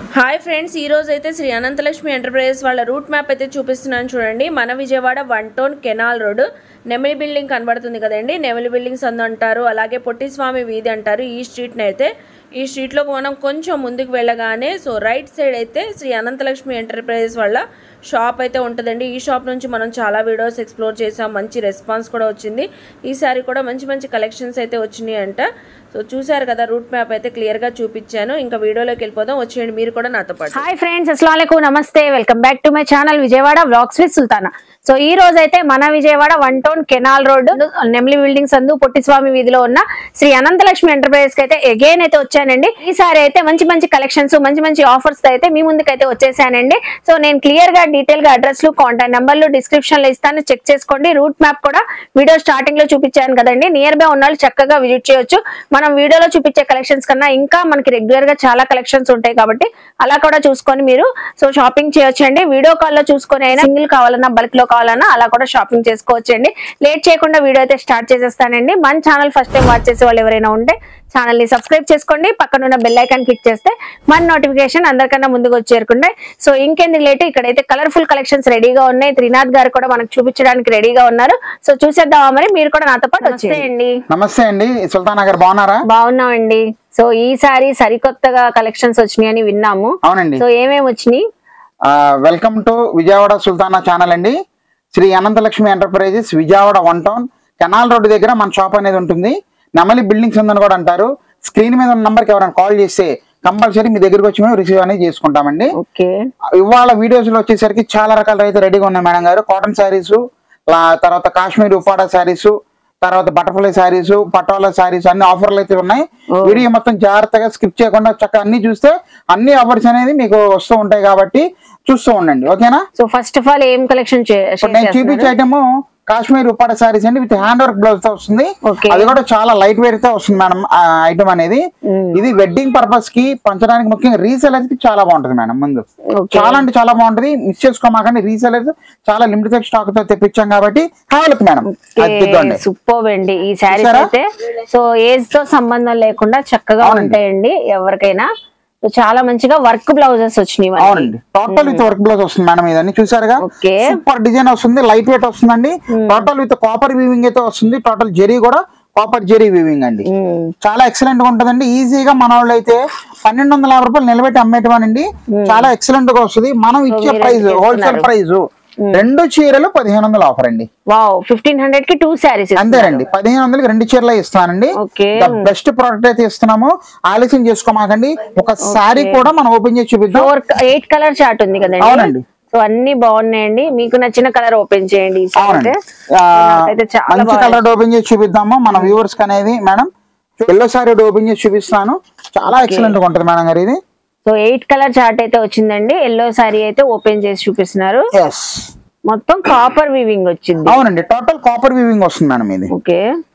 Hi friends ఈ రోజు అయితే శ్రీ అనంతలక్ష్మి ఎంటర్ప్రైజెస్ వాళ్ళ రూట్ మ్యాప్ అయితే చూపిస్తున్నాను చూడండి మన Vijayawada one town canal road Nemili building కనబడుతుంది కదండి నెమిలి బిల్డింగ్స్ అందు అంటారు అలాగే పొట్టిస్వామి వీధి అంటారు ఈ స్ట్రీట్ని అయితే ఈ స్ట్రీట్లోకి మనం కొంచెం ముందుకు వెళ్ళగానే సో రైట్ సైడ్ అయితే శ్రీ అనంతలక్ష్మి ఎంటర్ప్రైజెస్ వాళ్ళ షాప్ అయితే ఉంటుందండి ఈ షాప్ నుంచి మనం చాలా వీడియోస్ ఎక్స్ప్లోర్ చేసాం మంచి రెస్పాన్స్ కూడా వచ్చింది ఈసారి కూడా మంచి మంచి కలెక్షన్స్ అయితే వచ్చినాయి అంట సో చూసారు కదా రూట్ మ్యాప్ అయితే క్లియర్గా చూపించాను ఇంకా వీడియోలోకి వెళ్ళిపోదాం వచ్చేయండి మీరు కూడా నాతో పాటు హాయ్ ఫ్రెండ్స్ అస్సలం నమస్తే welcome back to my channel Vijayawada vlogs with Sultana so ఈ రోజు అయితే మన Vijayawada one town canal road Nemili buildings అందు పొట్టిస్వామి వీధిలో ఉన్న శ్రీ అనంతలక్ష్మి ఎంటర్ప్రైజెస్ కి అయితే అగైన్ అయితే వచ్చానండి ఈసారి అయితే మంచి మంచి కలెక్షన్స్ మంచి మంచి ఆఫర్స్ అయితే మీ ముందుకు అయితే వచ్చేసానండి సో నేను క్లియర్ గా డీటెయిల్ గా అడ్రస్ లు కాంటాక్ట్ నెంబర్లు డిస్క్రిప్షన్ లో ఇస్తాను చెక్ చేసుకోండి రూట్ మ్యాప్ కూడా వీడియో స్టార్టింగ్ లో చూపించాను కదండి నియర్ బై ఉన్న వాళ్ళు చక్కగా విజిట్ చేయొచ్చు మనం వీడియోలో చూపించే కలెక్షన్స్ కన్నా ఇంకా మనకి రెగ్యులర్ గా చాలా కలెక్షన్స్ ఉంటాయి కాబట్టి అలా కూడా చూసుకొని మీరు సో షాపింగ్ చేయొచ్చండి వీడియో కాల్ లో చూసుకొని అయినా సింగిల్ కావాలన్నా బల్క్ లో కావాలన్నా అలా కూడా షాపింగ్ చేసుకోవచ్చండి లేట్ చేయకుండా వీడియో అయితే స్టార్ట్ చేసేస్తానండి మన ఛానల్ ఫస్ట్ టైం వాచ్ చేసే వాళ్ళు ఎవరైనా ఉంటే ఛానల్ ని సబ్స్క్రైబ్ చేసుకోండి పక్కన ఉన్న బెల్ ఐకాన్ క్లిక్ చేస్తే మన నోటిఫికేషన్ అందరికన్నా ముందుకు వచ్చి చేరుకుంటాయి సో ఇంకెందుకు లేట్ ఇక్కడైతే కలర్ఫుల్ కలెక్షన్స్ రెడీగా ఉన్నాయి త్రినాథ్ గారు కూడా మనకు చూపించడానికి రెడీగా ఉన్నారు సో చూసేద్దామా మరి మీరు కూడా నాతో పాటు వచ్చేయండి నమస్తే అండి సుల్తానా గారు బాగున్నారా బాగున్నామండి సో ఈసారి సరికొత్తగా కలెక్షన్స్ వచ్చినాయి అని విన్నాము అవునండి సో ఏమేమి వచ్చినాయి welcome to Vijayawada Sultana channel అండి Sri Anantalakshmi enterprises Vijayawada one town canal road దగ్గర మన షాప్ అనేది ఉంటుంది నెమలి బిల్డింగ్స్ ఉందని కూడా అంటారు స్క్రీన్ మీద ఉన్న నంబర్కి ఎవరైనా కాల్ చేస్తే కంపల్సరీ మీ దగ్గరికి వచ్చి మేము రిసీవ్ అనేది చేసుకుంటామండి ఓకే ఇవాళ వీడియోస్ లో వచ్చేసరికి చాలా రకాల అయితే రెడీగా ఉన్నాయి మేడం గారు కాటన్ శారీస్ తర్వాత కాశ్మీర్ ఉపాడా శారీస్ తర్వాత బటర్ఫ్లై శారీస్ పటోలా శారీస్ అన్ని ఆఫర్లు అయితే ఉన్నాయి వీడియో మొత్తం జాగ్రత్తగా స్కిప్ చేయకుండా చక్కగా అన్ని చూస్తే అన్ని ఆఫర్స్ అనేది మీకు వస్తూ ఉంటాయి కాబట్టి చూస్తూ ఉండండి ఓకేనా సో ఫస్ట్ ఆఫ్ ఆల్ ఏం కలెక్షన్ ఇప్పుడు నేను చూపించే ఐటమ్ కాశ్మీర్ ఉపాడ శారీస్ అండి విత్ హ్యాండ్ వర్క్ బ్లౌజ్ తో వస్తుంది Okay. అది కూడా చాలా లైట్ వెయిట్ తో వస్తుంది మేడం ఐటమ్ అనేది ఇది వెడ్డింగ్ పర్పస్ కి పంచడానికి ముఖ్యంగా రీసెలర్స్ కి చాలా బాగుంటుంది మేడం ముందు Okay. చాలా అంటే చాలా బాగుంటుంది మిస్ చేసుకోమాకండి రీసెలర్స్ చాలా లిమిటెడ్ స్టాక్ తో తెప్పించాం కాబట్టి కావాలి మేడం అది ఇదిగోండి. సూపర్ అండి ఈ శారీస్ చూసారా? అయితే సో ఏజ్ తో సంబంధం లేకుండా చక్కగా అవునండి. ఉంటాయండి ఎవరికైనా సో చాలా మంచిగా వర్క్ బ్లౌజెస్ వచ్చినాయి మనకి. అవునండి టోటల్ విత్ వర్క్ బ్లౌజ్ వస్తుంది మేడం ఇదన్నీ చూసారుగా ఓకే సూపర్ డిజైన్ వస్తుంది లైట్ వెయిట్ వస్తుందండి టోటల్ విత్ కాపర్ వీవింగ్ అయితే వస్తుంది టోటల్ జెరీ కూడా కాపర్ జెరీ వీవింగ్ అండి మ్మ్. చాలా ఎక్సలెంట్ గా ఉంటదండి ఈజీగా మన వాళ్ళు అయితే పన్నెండు వందల యాభై రూపాయలు నిలబెట్టి అమ్మేటవానండి చాలా ఎక్సలెంట్ గా వస్తుంది మనం ఇచ్చే మీరు ప్రైస్ ఎంత హోల్సేల్ చేస్తున్నారు? ప్రైస్ రెండు చీరలు పదిహేను వందల ఆఫర్ అండి వావ్ ఫిఫ్టీన్ హండ్రెడ్ కి టూ శారీస్ అంతేనండి పదిహేను వందలకి రెండు చీరలు ఇస్తానండి ఓకే బెస్ట్ ప్రోడక్ట్ అయితే ఇస్తున్నాము ఆలస్యం చేసుకోమాకండి ఒక సారీ కూడా మనం ఓపెన్ చేసి చూపిద్దాం ఫోర్ ఎయిట్ కలర్ చార్ట్ ఉంది కదండి అవునండి. సో అన్ని బాగున్నాయండి మీకు నచ్చిన కలర్ ఓపెన్ చేయండి ఈసారి అవునండి అయితే. ఆ, నాకైతే చాలా మంచి బాగా కలర్ ఓపెన్ చేసి చూపిద్దాము మన వ్యూవర్స్ కి అనేది మేడం ఎల్లో సారీ ఓపెన్ చేసి చూపిస్తాను చాలా ఎక్సలెంట్ గా ఉంటుంది మేడం గారు ఇది సో ఎయిట్ కలర్ చార్ట్ అయితే వచ్చిందండి ఎల్లో సారీ అయితే ఓపెన్ చేసి చూపిస్తున్నారు ఎస్ మొత్తం కాపర్ వీవింగ్ వచ్చింది అవునండి టోటల్ కాపర్ వీవింగ్ వస్తుంది మేడం ఇది ఓకే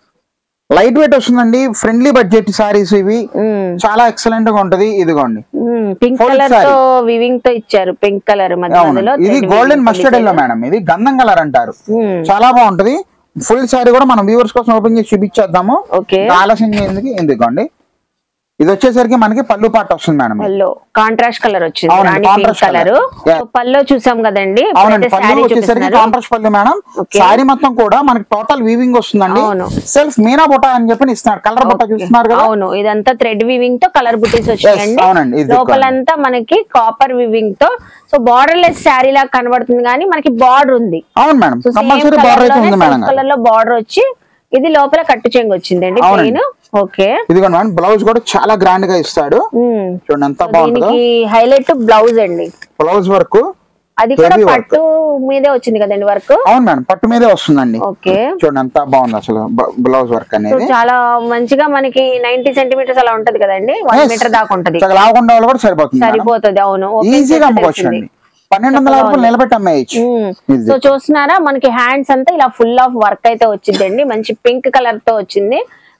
లైట్ వెయిట్ వస్తుందండి ఫ్రెండ్లీ బడ్జెట్ సారీస్ ఇవి చాలా ఎక్సలెంట్ గా ఉంటది ఇదిగోండి పింక్ Full కలర్ saree. తో వివింగ్ తో ఇచ్చారు పింక్ కలర్ మధ్య అవును మధ్యలో ఇది thread golden weaving mustard yellow madam ఇది గంధం కలర్ అంటారు Hmm. చాలా బాగుంటది ఫుల్ సారీ కూడా మనం వ్యూవర్స్ కోసం ఓపెన్ చేసి చూపించేద్దాము ఓకే ఇంకా ఆలస్యం ఎందుకు ఎందుకండి ఇది వచ్చేసరికి మనకి పళ్ళు పాట వస్తుంది మేడం ఇది. పల్లో కాంట్రాస్ట్ కలర్ వచ్చింది అవునండి, Rani pink contrast colour colour. Yeah. Pallu చూసాం కదండి అవునండి ఇప్పుడైతే పళ్ళు శారీ వచ్చేసరికి చూపిస్తున్నారు కాంట్రాస్ట్ పళ్ళు మేడం Okay. సారీ మొత్తం కూడా మనకి టోటల్ వీవింగ్ వస్తుందండి అవును. సెల్ఫ్ మీనా బుట్ట అని చెప్పి ఇస్తున్నారు కలర్ బుట్ట చూస్తున్నారు కదా అవును ఇదంతా థ్రెడ్ వీవింగ్ తో కలర్ బుటీస్ వచ్చాయండి అవునండి, ఇది లోపలంతా మనకి కాపర్ వీవింగ్ తో సో బార్డర్ లెస్ శారీ లాగా కనబడుతుంది కానీ మనకి బార్డర్ ఉంది అవును మేడం కంపల్సరీ బార్డర్ అయితే ఉంది మేడం గారు. కలర్ లో బార్డర్ వచ్చి ఇది లోపల కట్టు చెంగు వచ్చిందండి అవునండి. ప్లెయిన్ ఓకే ఇదిగోండి మేడం బ్లౌజ్ కూడా చాలా గ్రాండ్ గా ఇస్తాడు ఉమ్. చూడండి ఎంత బాగుంటుందో దీనికి హైలైట్ బ్లౌజ్ అండి బ్లౌజ్ వర్క్ అది కూడా Heavy work. పట్టు మీదే వచ్చింది కదండి వర్క్ అవును మేడం పట్టు మీదే వస్తుందండి ఓకే చూడండి ఎంత బాగుంది అసలు బ్లౌజ్ వర్క్ సో అనేది చాలా మంచిగా మనకి నైన్టీ సెంటీమీటర్స్ అలా ఉంటది కదండి వన్ Yes. మీటర్ దాకా ఉంటది చక్కగా లావకుండా వాళ్ళు కూడా సరిపోతుంది మేడం. సరిపోతుంది అవును Open ఈజీగా చేస్తే అమ్ముకోవచ్చు తెలిసింది. అండి పన్నెండు వందల రూపాయలు నిలబెట్టి అమ్మేయచ్చు ఉమ్. ఇది. సో చూస్తున్నారా మనకి హ్యాండ్స్ అంతా ఇలా ఫుల్ ఆఫ్ వర్క్ అయితే వచ్చిందండి మంచి పింక్ కలర్ తో వచ్చింది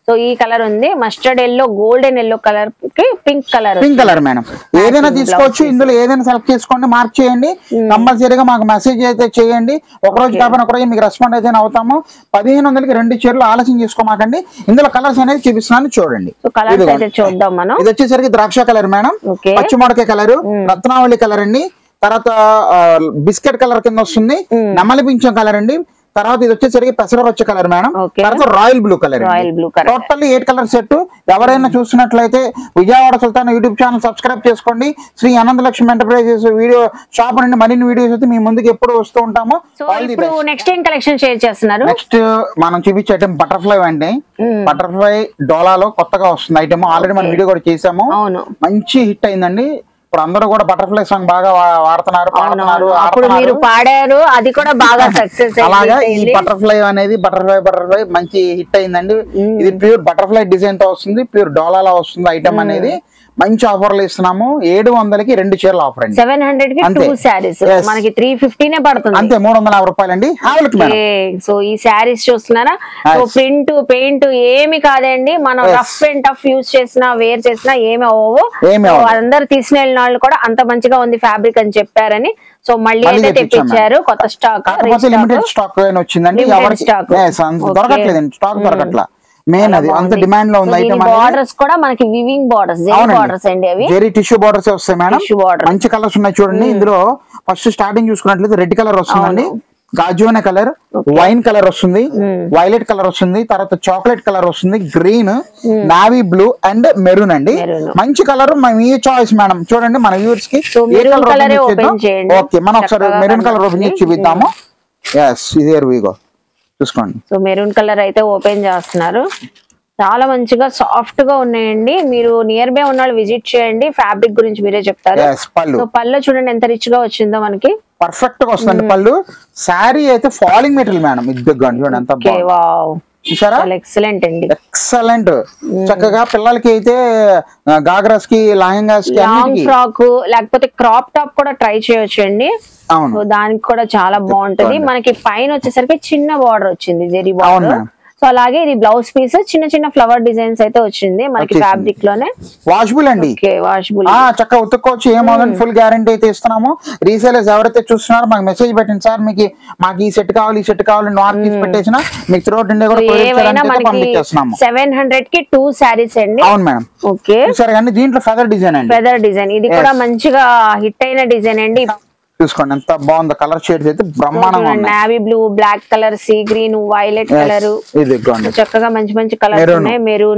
సో ఈ కలర్ ఉంది mustard yellow golden yellow colour కి pink colour pink colour madam ఏదైనా తీసుకోవచ్చు ఇందులో ఏదైనా సెలెక్ట్ చేసుకోండి మార్క్ చేయండి కంపల్సరీగా మాకు మెసేజ్ అయితే చేయండి ఒక రోజు కాకపోయినా ఒక రోజు మీకు రెస్పాండ్ అయితే అవుతాము పదిహేను వందలకి రెండు చీరలు ఆలస్యం చేసుకోమాకండి ఇందులో కలర్స్ అనేది చూపిస్తున్నాను చూడండి సో కలర్స్ ఇదిగో. అయితే చూద్దాం మనం ఇది వచ్చేసరికి ద్రాక్ష కలర్ మేడం ఓకే పచ్చిమొడక కలర్ రత్నావళి కలర్ అండి తర్వాత ఆ, బిస్కెట్ కలర్ కింద వస్తుంది నెమలి పింఛం కలర్ అండి తర్వాత ఇది వచ్చేసరికి పెసరపచ్చ కలర్ మేడం ఓకే. తర్వాత royal blue colour royal blue colour total eight colour set ఎవరైనా చూస్తున్నట్లయితే Vijayawada Sultan YouTube channel subscribe చేసుకోండి Sri Anantalakshmi enterprises video shop నుండి మరిన్ని వీడియోస్ అయితే మీ ముందుకు ఎప్పుడు వస్తూ ఉంటాము సో ఇప్పుడు నెక్స్ట్ ఏం కలెక్షన్ షేర్ చేస్తున్నారు నెక్స్ట్ మనం చూపించే ఐటమ్ బటర్ఫ్లై అండి బటర్ఫ్లై డోలాలో కొత్తగా వస్తుంది ఐటమ్ ఆల్రెడీ మనం వీడియో కూడా చేసాము అవును మంచి హిట్ అయిందండి ఇప్పుడు అందరూ కూడా బటర్ఫ్లై సాంగ్ బాగా వా- వాడుతున్నారు పాడుతున్నారు అప్పుడు మీరు ఆడుతున్నారు. పాడారు అది కూడా బాగా సక్సెస్ అలాగా ఈ బటర్ఫ్లై అనేది బటర్ఫ్లై బటర్ఫ్లై మంచి హిట్ అయిందండి ఇది ప్యూర్ బటర్ఫ్లై డిజైన్ తో వస్తుంది ప్యూర్ డోలాలో వస్తుంది ఐటమ్ అనేది మంచి ఆఫర్లు ఇస్తున్నాము ఏడు వందలకి రెండు చీరలు ఆఫర్ అండి సెవెన్ హండ్రెడ్ కి అంతే. Two saris Yes. మనకి త్రీ ఫిఫ్టీనే పడుతుంది అంతే మూడు వందల యాభై రూపాయలు అండి హావెల్కి మేడం సో ఈ శారీస్ చూస్తున్నారా సో Nice. ప్రింట్ పెయింట్ ఏమి కాదండి మనం Yes. Rough and tough use చేసినా వేర్ చేసినా ఏమి అవ్వవు ఏమీ So అవ్వదు. అందరు తీసుకుని వెళ్ళిన వాళ్ళు కూడా అంత మంచిగా ఉంది ఫ్యాబ్రిక్ అని చెప్పారని సో మళ్ళీ మళ్ళీ అయితే తెప్పించాం తెప్పించారు కొత్త స్టాక్ కాకపోతే లిమిటెడ్ స్టాక్ వచ్చిందండి Limited ఎవరికి stock. Yes, అంత Okay. దొరకట్లేదండి స్టాక్ దొరకట్లా మెయిన్ అది అంత డిమాండ్ లో ఉంది ఐటమ్ అనేది బార్డర్స్ కూడా మనకి వివింగ్ బార్డర్స్ అవునండి. బార్డర్స్ అండి అవి జెరీ టిష్యూ బార్డర్స్ వస్తాయి మేడం Tissue border. మంచి కలర్స్ ఉన్నాయి చూడండి ఇందులో ఫస్ట్ స్టార్టింగ్ చూసుకున్నట్లయితే రెడ్ కలర్ వస్తుందండి గాజు అనే కలర్ వైన్ కలర్ వస్తుంది వైలెట్ కలర్ వస్తుంది తర్వాత చాక్లెట్ కలర్ వస్తుంది green navy blue and maroon అండి Maroon. మంచి కలర్ మీ చాయిస్ మేడం చూడండి మన వ్యూవర్స్ కి So, maroon colour ఏ open చేయండి. ఓకే మనం ఒకసారి చక్కగా మెరూన్ కలర్ ఓపెన్ చేసి కనబడుతుంది. చూపిద్దాము ఎస్ ఇదే వీగో చూసుకోండి సో మెరూన్ కలర్ అయితే ఓపెన్ చేస్తున్నారు చాలా మంచిగా సాఫ్ట్ గా ఉన్నాయండి మీరు నియర్ బై ఉన్న వాళ్ళు విజిట్ చేయండి ఫ్యాబ్రిక్ గురించి మీరే చెప్తారు ఎస్ పళ్ళు సో పళ్ళు చూడండి ఎంత రిచ్ గా వచ్చిందో మనకి పర్ఫెక్ట్ గా వస్తుందండి పళ్ళు శారీ అయితే ఫాలింగ్ మెటీరియల్ మేడం ఇది దగ్గర చూడండి ఎంత ఓకే బాగుంది వావ్ చూసారా చాలా ఎక్సలెంట్ అండి ఎక్సలెంట్ చక్కగా పిల్లలకి అయితే గాగ్రాస్ కి లహంగాస్ కి లాంగ్ అన్నిటికీ ఫ్రాక్ లేకపోతే క్రాప్ టాప్ కూడా ట్రై చేయొచ్చు అండి సో అవును దానికి కూడా చాలా బాగుంటది మనకి పైన వచ్చేసరికి చిన్న బార్డర్ వచ్చింది జెరీ అవును బార్డర్ మేడం. సో అలాగే ఇది బ్లౌజ్ పీస్ చిన్న చిన్న ఫ్లవర్ డిజైన్స్ అయితే వచ్చింది మనకి వచ్చేసింది. ఫ్యాబ్రిక్ లోనే వాషబుల్ అండి ఓకే వాషబుల్ ఆ చక్కగా ఉతుక్కోవచ్చు ఏమవుతుంది ఫుల్ గ్యారంటీ అయితే ఇస్తున్నాము రీసేలర్స్ ఎవరైతే చూస్తున్నారో మాకు మెసేజ్ పెట్టండి సార్ మీకు మాకు ఈ సెట్ కావాలి ఈ సెట్ కావాలి నార్త్ తీసి పెట్టేసిన మీకు త్రూ ఇండియా కూడా courier ఏవైనా చేయడానికి అయితే మనకి పంపించేస్తున్నాము సెవెన్ హండ్రెడ్ కి టూ శారీస్ అండి అవును మేడం ఓకే చూసారు కానీ దీంట్లో ఫెదర్ డిజైన్ అండి ఫెదర్ డిజైన్ ఇది కూడా మంచిగా హిట్ అయిన డిజైన్ అండి చూసుకోండి ఎంత బాగుందో కలర్ షేడ్స్ అయితే బ్రహ్మాండంగా ఉన్నాయి navy blue black colour sea green violet Yes, colour ఇది ఇదిగోండి చక్కగా మంచి మంచి కలర్స్ Maroon. ఉన్నాయి మెరూన్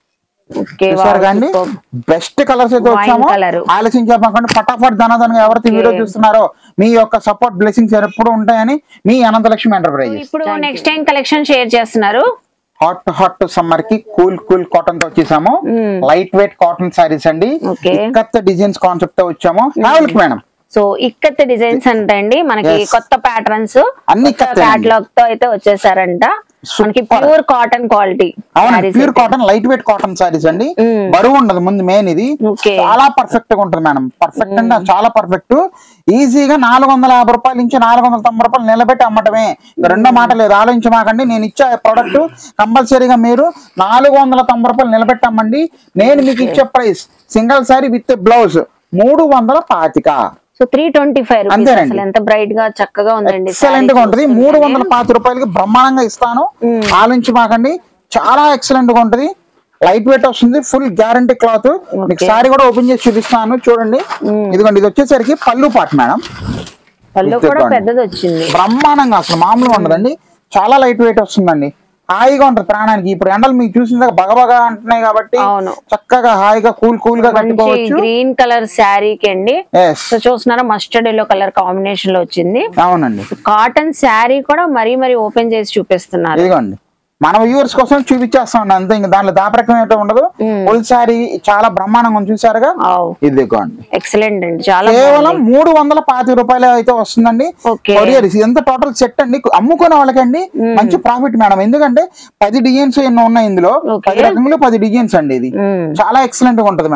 ఓకే చూసారు కానీ బెస్ట్ కలర్స్ అయితే Wine వచ్చాము colour. ఆలస్యం చెప్పకుండా ఫటాఫట్ ధనధనగా ఎవరైతే వీడియో చూస్తున్నారో మీ యొక్క సపోర్ట్ బ్లెస్సింగ్స్ ఎప్పుడు ఉంటాయని మీ అనంతలక్ష్మి ఎంటర్ప్రైజెస్ ఇప్పుడు నెక్స్ట్ టైం కలెక్షన్ షేర్ చేస్తున్నారు హాట్ హాట్ సమ్మర్ కి కూల్ కూల్ కాటన్ తో వచ్చేసాము లైట్ వెయిట్ కాటన్ సారీస్ అండి Okay. ఇక్కత్త డిజైన్స్ కాన్సెప్ట్ తో వచ్చాము హావెల్కి మేడం సో ఇక్కత్ డిజైన్స్ అంటండి మనకి Yes. కొత్త ప్యాటర్న్స్ అన్ని ఇక్కత్తే అండి. క్యాటలాగ్ తో అయితే వచ్చేసారంట మనకి Super. ప్యూర్ కాటన్ క్వాలిటీ అవును pure cotton light weight cotton saris అండి Mm. బరువు ఉండదు ముందు మెయిన్ ఇది Okay. చాలా పర్ఫెక్ట్ గా ఉంటుంది మేడం పర్ఫెక్ట్ అంటే చాలా పర్ఫెక్ట్ ఈజీగా నాలుగు వందల యాభై రూపాయల నుంచి నాలుగు వందల తొంభై రూపాయలు నిలబెట్టి అమ్మటమే ఇంకా రెండో మాట లేదు ఆలోచించమాకండి నేను ఇచ్చే ప్రోడక్ట్ కంపల్సరీగా మీరు నాలుగు వందల తొంభై రూపాయలు నిలబెట్టి అమ్మండి నేను మీకు ఇచ్చే price single sari with blouse మూడు వందల పాతిక so three twenty five rupees అంతేనండి. అసలు ఎంత బ్రైట్ గా చక్కగా ఉందండి ఎక్సలెంట్ గా ఉంటది మూడు వందల పాతి రూపాయలకి బ్రహ్మాండంగా ఇస్తాను ఆలోచించమాకండి చాలా ఎక్సలెంట్ గా ఉంటది లైట్ వెయిట్ వస్తుంది ఫుల్ గ్యారంటీ క్లాత్ మీకు సారీ కూడా ఓపెన్ చేసి చూపిస్తాను చూడండి ఇదిగోండి ఇది వచ్చేసరికి పళ్ళు పాట్ మేడం పళ్ళు కూడా ఇదిగోండి. పెద్దది వచ్చింది బ్రహ్మాండంగా అసలు మామూలుగా ఉండదండి చాలా లైట్ వెయిట్ వస్తుందండి హాయిగా ఉంటుంది ప్రాణానికి ఇప్పుడు ఎండలు మీకు చూసిన బగబగా అంటున్నాయి కాబట్టి అవును. చక్కగా హాయిగా కూల్ కూల్ గా మంచి కట్టుకోవచ్చు గ్రీన్ కలర్ శారీకి అండి ఎస్ సో చూస్తున్నారా మస్టర్డ్ ఎల్లో కలర్ కాంబినేషన్ లో వచ్చింది అవునండి కాటన్ శారీ కూడా మరీ మరీ ఓపెన్ చేసి చూపిస్తున్నారు ఇదిగోండి మన వ్యూవర్స్ కోసం చూపించేస్తాం అంతే ఇంకా దాంట్లో దాపరకం ఏంటో ఉండదు ఫుల్ సారీ చాలా బ్రహ్మాండంగా ఉంది చూసారుగా ఇదిగోండి ఎక్సలెంట్ అండి చాలా కేవలం మూడు వందల పాతి రూపాయలు అయితే వస్తుందండి Okay. కొరియర్ ఎంత టోటల్ సెట్ అండి అమ్ముకునే వాళ్ళకండి మంచి ప్రాఫిట్ మేడం ఎందుకంటే పది డిజైన్స్ ఎన్నో ఉన్నాయి ఇందులో Okay. పది రకములు పది డిజైన్స్ అండి ఇది మ్మ్. చాలా ఎక్సలెంట్ గా ఉంటది మేడం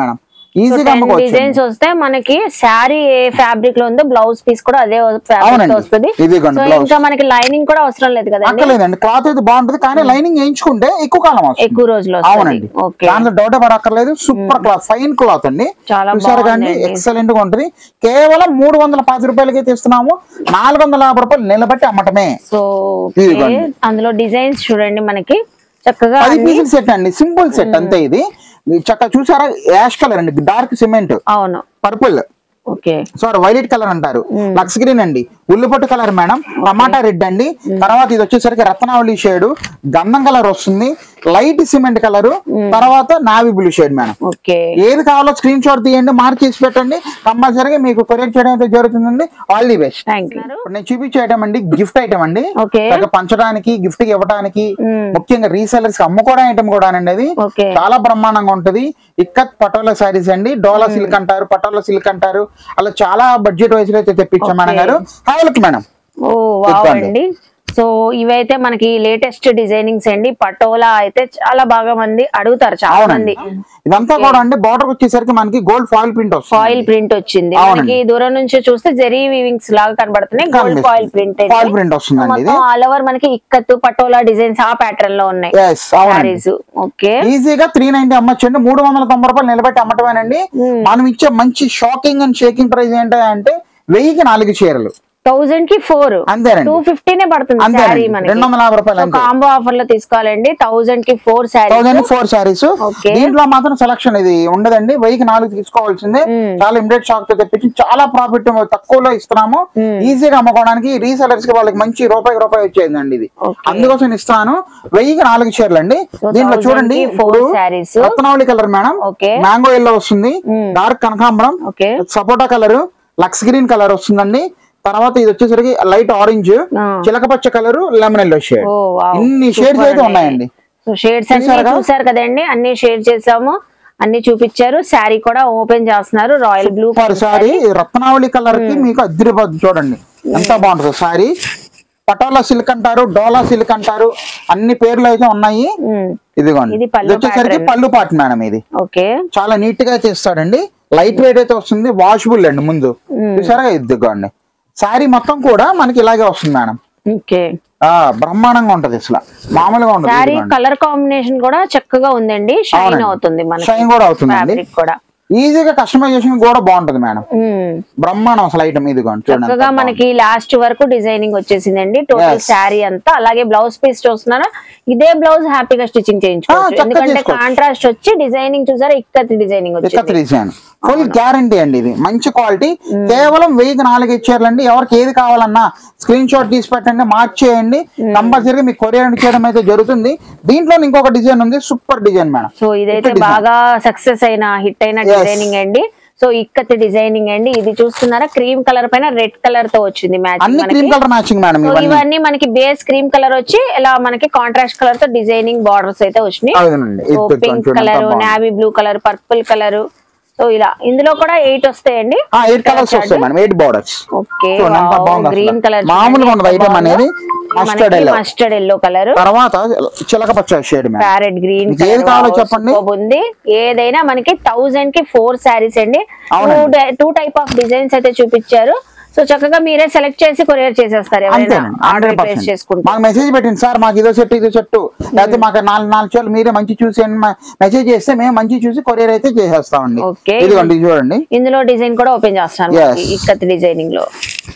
ఈజీగా అమ్ముకోవచ్చు డిజైన్స్ వస్తే మనకి శారీ ఏ ఫ్యాబ్రిక్ లో ఉందో బ్లౌజ్ పీస్ కూడా అదే ఫ్యాబ్రిక్ అవునండి. వస్తుంది ఇదిగోండి సో blouse. ఇంకా మనకి లైనింగ్ కూడా అవసరం లేదు కదండి అక్కర్లేదండి క్లాత్ అయితే బాగుంటది కానీ లైనింగ్ వేయించుకుంటే ఎక్కువ కాలం వస్తుంది ఎక్కువ రోజులు అవునండి వస్తుంది ఓకే దాంట్లో డౌట్ పడక్కర్లేదు సూపర్ క్లాత్ ఫైన్ క్లాత్ అండి చాలా చూసారు కానీ బాగుందండి. ఎక్సలెంట్ గా ఉంటది కేవలం మూడు వందల పది రూపాయలకి తీస్తున్నాము నాలుగు వందల యాభై రూపాయలు నిలబెట్టి అమ్మటమే సో ఇదిగోండి. అందులో డిజైన్స్ చూడండి మనకి చక్కగా పది అన్ని- పీసుల సెట్ అండి సింపుల్ సెట్ అంతే ఇది చక్కగా చూసారా యాష్ కలర్ అండి డార్క్ సిమెంట్ అవును purple okay sorry violet colour అంటారు లక్స్ గ్రీన్ అండి ఉల్లిపొట్టు కలర్ మేడం టమాటా రెడ్ అండి తర్వాత ఇది వచ్చేసరికి రత్నావళి షేడ్ గంధం కలర్ వస్తుంది లైట్ సిమెంట్ కలర్ తర్వాత navy blue shade madam okay ఏది కావాలో స్క్రీన్ షాట్ తీయండి మార్క్ చేసి పెట్టండి కంపల్సరీగా మీకు కొరియర్ చేయడం అయితే జరుగుతుందండి all the best thank you ఇప్పుడు నేను చూపించే ఐటమ్ అండి గిఫ్ట్ ఐటమ్ అండి ఓకే చక్కగా పంచడానికి గిఫ్ట్ కి ఇవ్వడానికి మ్మ్. ముఖ్యంగా రీసెలర్స్ కి అమ్ముకోవడం ఐటమ్ కూడా అండి అది ఓకే చాలా బ్రహ్మాండంగా ఉంటది ఇక్కత్ పటోలా సారీస్ అండి డోలా సిల్క్ అంటారు పటోలా సిల్క్ అంటారు అలా చాలా బడ్జెట్ వైజ్ అయితే తెప్పించాం మేడం గారు hi look madam oh wow చెప్పండి. అండి సో ఇవైతే మనకి లేటెస్ట్ డిజైనింగ్స్ అండి పటోలా అయితే చాలా బాగా మంది అడుగుతారు చాలా అవునండి మంది ఇదంతా కూడా అండి బార్డర్ వచ్చేసరికి మనకి గోల్డ్ ఫాయిల్ ప్రింట్ వస్తుంది ఫాయిల్ ప్రింట్ వచ్చింది అవునండి. మనకి దూరం నుంచి చూస్తే జెరీ వీవింగ్స్ లాగా కనబడుతున్నాయి గోల్డ్ కనిపిస్తుంది. ఫాయిల్ ప్రింట్ ఫాయిల్ ప్రింట్ వస్తుందండి ఇది మొత్తం ఆల్ ఓవర్ మనకి ఇక్కత్తు పటోలా డిజైన్స్ ఆ ప్యాటర్న్ లో ఉన్నాయి ఎస్ అవునండి సారీస్ ఓకే ఈజీగా త్రీ నైన్టీ అమ్మచ్చండి మూడు వందల తొంభై రూపాయలు నిలబెట్టి అమ్మటమేనండి మనం ఇచ్చే మంచి షాకింగ్ అండ్ షేకింగ్ ప్రైస్ ఏంటంటే వెయ్యికి నాలుగు చీరలు థౌజండ్ కి ఫోర్ అంతేనండి టూ ఫిఫ్టీనే పడుతుంది అంతేనండి. శారీ మనకి రెండు వందల యాభై రూపాయలు అంతే. కాంబో ఆఫర్ లో తీసుకోవాలండి థౌజండ్ కి four sari thousand four sarees Okay. దీంట్లో మాత్రం సెలక్షన్ ఇది ఉండదండి వెయ్యికి నాలుగు తీసుకోవాల్సిందే చాలా ఇమిడియట్ షాక్ తో తెప్పించి చాలా ప్రాఫిట్ తక్కువలో ఇస్తున్నాము ఈజీగా అమ్ముకోవడానికి రీసెలర్స్ కి వాళ్ళకి మంచి రూపాయి రూపాయి వచ్చేదండి ఇది Okay. అందుకోసం ఇస్తాను వెయ్యికి నాలుగు చీరలు అండి దీంట్లో 1000 చూడండి కి four ఇప్పుడు sarees. Ratnavali colour madam Okay. Mango yellow వస్తుంది డార్క్ కనకాంబరం ఓకే సపోటా కలర్ లక్స్ గ్రీన్ కలర్ వస్తుందండి తర్వాత ఇది వచ్చేసరికి లైట్ ఆరెంజ్ ఆ. చిలకపచ్చ colour lemon yellow shade oh wow ఇన్ని షేడ్స్ అయితే ఉన్నాయండి సో షేడ్స్ అన్ని చూసారుగా? చూసారు కదండి అన్ని షేడ్ చేసాము అన్ని చూపించారు శారీ కూడా ఓపెన్ చేస్తున్నారు royal blue super sari Ratnavali colour కి మీకు అదిరిపోద్ది చూడండి ఎంత బాగుంటుంది సారీ పటోలా సిల్క్ అంటారు డోలా సిల్క్ అంటారు అన్ని పేర్లు అయితే ఉన్నాయి ఇదిగోండి ఇది పళ్ళు ఇది వచ్చేసరికి pattern. పళ్ళు పాటు మేడం ఇది ఓకే చాలా నీట్ గా చేస్తాడండి లైట్ వెయిట్ అయితే వస్తుంది వాషబుల్ అండి ముందు చూసారా ఇదిగోండి సారీ మొత్తం కూడా మనకి ఇలాగే వస్తుంది మేడం ఓకే ఆ బ్రహ్మాండంగా ఉంటది అసలు మామూలుగా ఉంటుంది శారీ కలర్ కాంబినేషన్ కూడా చక్కగా ఉందండి షైన్ అవునండి. అవుతుంది మనకి షైన్ కూడా అవుతుందండి ఫ్యాబ్రిక్ కూడా ఈజీగా కస్టమైజేషన్ కూడా బాగుంటది మేడం ఉమ్. బ్రహ్మాండం అసలు ఐటమ్ ఇదిగోండి చూడండి చక్కగా ఎంత మనకి లాస్ట్ వరకు డిజైనింగ్ వచ్చేసిందండి టోటల్ Yes. శారీ అంతా అలాగే బ్లౌజ్ పీస్ చూస్తున్నారా ఇదే బ్లౌజ్ హ్యాపీగా స్టిచ్చింగ్ చేయించుకోవచ్చు చక్కగా ఎందుకంటే చేసుకోవచ్చు. కాంట్రాస్ట్ వచ్చి డిజైనింగ్ చూసారా ఇక్కత్ డిజైనింగ్ ఇక్కత్ వచ్చింది డిజైన్ ఫుల్ గ్యారంటీ అండి ఇది మంచి క్వాలిటీ కేవలం వెయ్యికి నాలుగు ఇచ్చారులండి ఎవరికి ఏది కావాలన్నా స్క్రీన్ షాట్ తీసి పెట్టండి మార్క్ చేయండి కంపల్సరీగా మీకు కొరియర్ చేయడం అయితే జరుగుతుంది దీంట్లో ఇంకొక డిజైన్ ఉంది సూపర్ డిజైన్ మేడం సో ఇదైతే design. బాగా సక్సెస్ అయిన హిట్ అయిన Yes. డిజైనింగ్ అండి సో ఇక్కత్ డిజైనింగ్ అండి ఇది చూస్తున్నారా క్రీమ్ కలర్ పైన రెడ్ కలర్ తో వచ్చింది మ్యాచింగ్ అన్ని మనకి cream colour matching madam so ఇవన్నీ ఇవన్నీ మనకి బేస్ క్రీమ్ కలర్ వచ్చి ఇలా మనకి కాంట్రాస్ట్ కలర్ తో డిజైనింగ్ బార్డర్స్ అయితే వచ్చినాయి అవునండి సో ఇది పింక్ చూడండి ఎంత కలర్ బాగుంది. Navy blue colour purple colour so ఇలా ఇందులో కూడా ఎయిట్ వస్తాయండి ఆ ఎయిట్ కలర్స్ వస్తాయి మేడం ఎయిట్ బార్డర్స్ ఓకే చూడండి ఎంత బాగుంది గ్రీన్ అసలు. కలర్ మామూలుగా ఉండదు ఐటమ్ అనేది mustard yellow mustard yellow colour తర్వాత చిలక పచ్చ షేడ్ మేడం ప్యారెట్ గ్రీన్ మీకు ఏది కావాలో చెప్పండి. ఉంది ఏదైనా మనకి థౌజండ్ కి ఫోర్ శారీస్ అండి అవునండి. టూ టైప్ ఆఫ్ డిజైన్స్ అయితే చూపించారు సో చక్కగా మీరే సెలెక్ట్ చేసి కొరియర్ చేసేస్తారు ఎవరైనా అంతేనండి ఆర్డర్ హండ్రెడ్ ప్లేస్ చేసుకుంటే మాకు మెసేజ్ పెట్టండి సార్ మాకు ఇదో సెట్ ఇదో సెట్ లేకపోతే మాకు నాలుగు నాలుగు చోట్ల మీరే మంచి చూసి మెసేజ్ చేస్తే మేము మంచి చూసి కొరియర్ అయితే చేసేస్తామండి Okay. ఇదిగోండి ఇది చూడండి ఇందులో డిజైన్ కూడా ఓపెన్ చేస్తాను Yes. మనకి ఇక్కత్ డిజైనింగ్ లో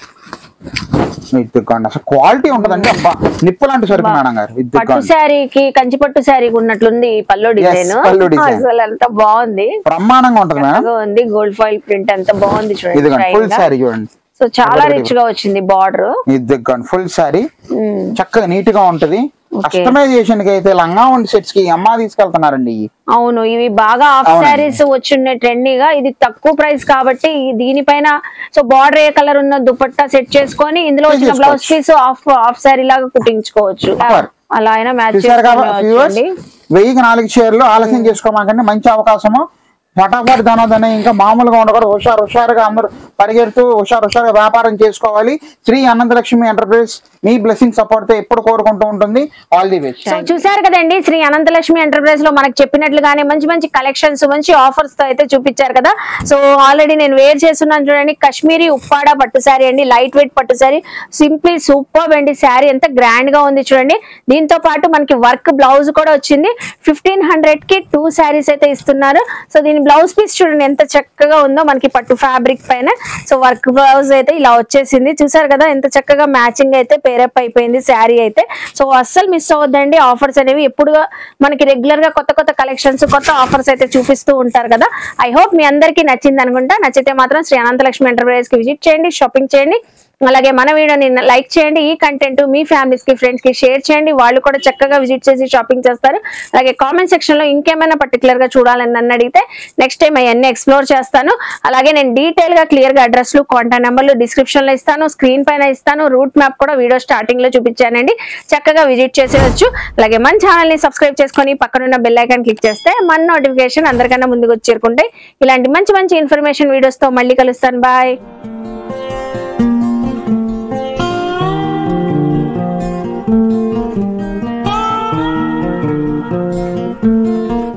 ఇదిగోండి అసలు క్వాలిటీ ఉంటదండి అబ్బా నిప్పు లాంటి సరుకు మేడం గారు పట్టు ఇదిగోండి శారీకి కంచి పట్టు శారీకి ఉన్నట్లుంది ఈ పల్లో డిజైన్ పళ్ళు design. అసలు అంత బాగుంది బ్రహ్మాండంగా ఉంటది మేడం చక్కగా ఉంది గోల్డ్ ఫాయిల్ ప్రింట్ అంత బాగుంది చూడండి ఇదిగోండి ఫుల్ shine గా. శారీ చూడండి సో చాలా రిచ్ గా వచ్చింది బార్డర్ ఇదిగోండి ఫుల్ శారీ చక్కగా నీట్ గా ఉంటది కస్టమైజేషన్ కి అయితే లంగా ఉండి సెట్స్ కి అమ్మ తీసుకెళ్తున్నారండి ఇవి అవును ఇవి బాగా ఆఫ్ అవునండి. శారీస్ వచ్చిన ట్రెండీగా ఇది తక్కువ ప్రైస్ కాబట్టి ఈ దీనిపైన సో బార్డర్ ఏ కలర్ ఉన్న దుపట్టా సెట్ చేసుకొని ఇందులో వచ్చిన చేసుకోవచ్చు. Blouse piece of of sari లాగా కుట్టించుకోవచ్చు Super. అలా అయినా మ్యాచ్ చూసారు కాబట్టి వ్యూవర్స్ చేసుకోండి వెయ్యికి నాలుగు షేర్లు ఆలస్యం చేసుకోమాకండి మంచి అవకాశము ఫటాఫట్ ధనాధన ఇంకా మామూలుగా ఉండకూడదు హుషారు హుషారుగా అందరూ పరిగెడుతూ హుషారు హుషారుగా వ్యాపారం చేసుకోవాలి శ్రీ అనంతలక్ష్మి ఎంటర్ప్రైజ్ మీ బ్లెస్సింగ్ సపోర్ట్ తో ఎప్పుడు కోరుకుంటూ ఉంటుంది ఆల్ ది బెస్ట్ సో చూసారు కదండి శ్రీ అనంతలక్ష్మి ఎంటర్ప్రైజ్ లో మనకు చెప్పినట్లుగానే మంచి మంచి కలెక్షన్స్ మంచి ఆఫర్స్ తో అయితే చూపించారు కదా సో ఆల్రెడీ నేను వేర్ చేస్తున్నాను చూడండి కాశ్మీరీ ఉప్పాడ పట్టు శారీ అండి లైట్ వెయిట్ పట్టు శారీ సింప్లీ సూపర్ అండి శారీ ఎంత గ్రాండ్ గా ఉంది చూడండి దీంతో పాటు మనకి వర్క్ బ్లౌజ్ కూడా వచ్చింది ఫిఫ్టీన్ హండ్రెడ్ కి టూ శారీస్ అయితే ఇస్తున్నారు సో దీని బ్లౌజ్ పీస్ చూడండి ఎంత చక్కగా ఉందో మనకి పట్టు ఫ్యాబ్రిక్ పైన సో వర్క్ బ్లౌజ్ అయితే ఇలా వచ్చేసింది చూసారు కదా ఎంత చక్కగా మ్యాచింగ్ అయితే పేరప్ అయిపోయింది శారీ అయితే సో అస్సలు మిస్ అవ్వద్దండి ఆఫర్స్ అనేవి ఎప్పుడు మనకి రెగ్యులర్ గా కొత్త కొత్త కలెక్షన్స్ కొత్త ఆఫర్స్ అయితే చూపిస్తూ ఉంటారు కదా ఐ హోప్ మీ అందరికీ నచ్చింది అనుకుంటా నచ్చితే మాత్రం శ్రీ అనంతలక్ష్మి ఎంటర్ప్రైజ్ కి విజిట్ చేయండి షాపింగ్ చేయండి అలాగే మన వీడియోని లైక్ చేయండి ఈ కంటెంట్ మీ ఫ్యామిలీస్ కి ఫ్రెండ్స్ కి షేర్ చేయండి వాళ్ళు కూడా చక్కగా విజిట్ చేసి షాపింగ్ చేస్తారు అలాగే కామెంట్ సెక్షన్ లో ఇంకేమైనా పర్టికులర్ గా చూడాలని నన్ను అడిగితే నెక్స్ట్ టైం అవన్నీ ఎక్స్ప్లోర్ చేస్తాను అలాగే నేను డీటెయిల్ గా క్లియర్ గా అడ్రస్లు కాంటాక్ట్ నెంబర్లు డిస్క్రిప్షన్ లో ఇస్తాను స్క్రీన్ పైన ఇస్తాను రూట్ మ్యాప్ కూడా వీడియో స్టార్టింగ్ లో చూపించానండి చక్కగా విజిట్ చేసేయచ్చు అలాగే మన ఛానల్ ని సబ్స్క్రైబ్ చేసుకొని పక్కనున్న బెల్ ఐకాన్ క్లిక్ చేస్తే మన నోటిఫికేషన్ అందరికన్నా ముందుకు వచ్చి చేరుకుంటే ఇలాంటి మంచి మంచి ఇన్ఫర్మేషన్ వీడియోస్ తో మళ్ళీ కలుస్తాను బాయ్